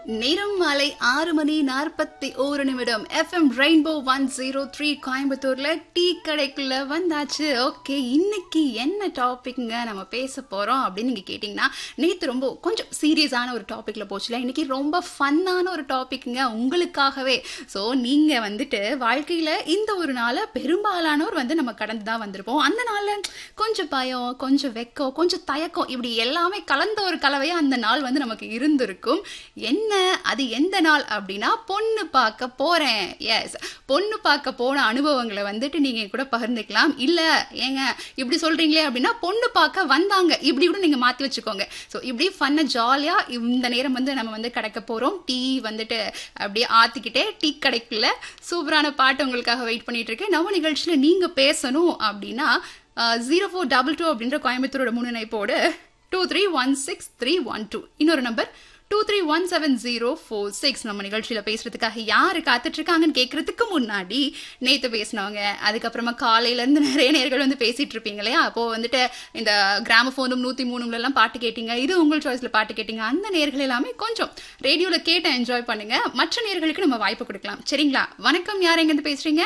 நேரம் மாலை ஆறு மணி நாற்பத்தி ஒரு நிமிடம் FM rainbow one zero three கோயம்புத்தூர்ல டீ கடைக்குள்ள வந்தாச்சு ஓகே இன்னைக்கு என்ன டாபிக்ங்க நம்ம பேச போறோம் அப்படின்னு நீங்க கேட்டீங்கன்னா நேத்து ரொம்ப கொஞ்சம் சீரியஸான ஒரு டாபிக்ல போச்சுல இன்னைக்கு ரொம்ப ஃபன்னான ஒரு டாபிக்ங்க உங்களுக்காகவே ஸோ நீங்க வந்துட்டு வாழ்க்கையில இந்த ஒரு நாளை பெரும்பாலானோர் வந்து நம்ம கடந்து தான் வந்திருப்போம் அந்த நாள்ல கொஞ்சம் பயம் கொஞ்சம் வெக்கம் கொஞ்சம் தயக்கம் இப்படி எல்லாமே கலந்த ஒரு கலவையா அந்த நாள் வந்து நமக்கு இருந்திருக்கும் என்ன அது எந்த நாள் அப்படின்னா பொண்ணு பார்க்க போறேன் எஸ் பொண்ணு பார்க்க போன அனுபவங்களை வந்துட்டு நீங்க என் கூட பகிர்ந்துக்கலாம் இல்ல ஏங்க இப்படி சொல்றீங்களே அப்படின்னா பொண்ணு பார்க்க வந்தாங்க இப்படி கூட நீங்க மாத்தி வச்சுக்கோங்க ஸோ இப்படி ஃபன்ன ஜாலியா இந்த நேரம் வந்து நம்ம வந்து கிடைக்க போறோம் டீ வந்துட்டு அப்படியே ஆத்திக்கிட்டே டீ கடைக்குள்ள சூப்பரான பாட்டு உங்களுக்காக வெயிட் பண்ணிட்டு இருக்கேன் நம்ம நிகழ்ச்சியில நீங்க பேசணும் அப்படின்னா ஜீரோ ஃபோர் டபுள் டூ அப்படின்ற கோயம்புத்தூரோட முன்னிணைப்போடு two three one six three one two இன்னொரு number two three one seven zero four six நம்ம நிகழ்ச்சியில பேசுறதுக்காக யாரு காத்துட்டு இருக்காங்கன்னு கேட்கறதுக்கு முன்னாடி நேத்து பேசினவங்க அதுக்கப்புறமா காலையில இருந்து நிறைய நேர்கள் வந்து பேசிட்டு இருப்பீங்க இல்லையா அப்போ வந்துட்டு இந்த கிராமபோனும் நூத்தி மூணுல எல்லாம் பாட்டு கேட்டீங்க இது உங்கள் சாய்ஸ்ல பாட்டு கேட்டீங்க அந்த நேர்கள் எல்லாமே கொஞ்சம் ரேடியோல கேட்டு என்ஜாய் பண்ணுங்க மற்ற நேர்களுக்கு நம்ம வாய்ப்பு கொடுக்கலாம் சரிங்களா வணக்கம் யார் எங்க இருந்து பேசுறீங்க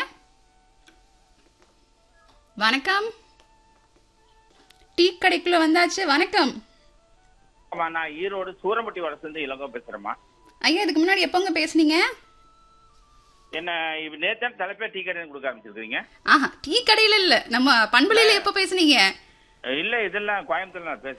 வணக்கம் டீ கடைக்குள்ள வந்தாச்சு வணக்கம் ஆமா நான் ஈரோடு சூரம்பட்டி வடசிருந்து இளங்கோ பேசுறேம்மா ஐயா இதுக்கு முன்னாடி எப்போங்க பேசுனீங்க என்ன இப்ப நேத்தான் தலைப்பே டீ கடை கொடுக்க ஆரம்பிச்சிருக்கீங்க ஆஹா டீ கடையில இல்ல நம்ம பண்பலையில எப்ப பேசுனீங்க இல்ல இதெல்லாம் கோயம்புத்தூர்ல நான் பேசுறேன்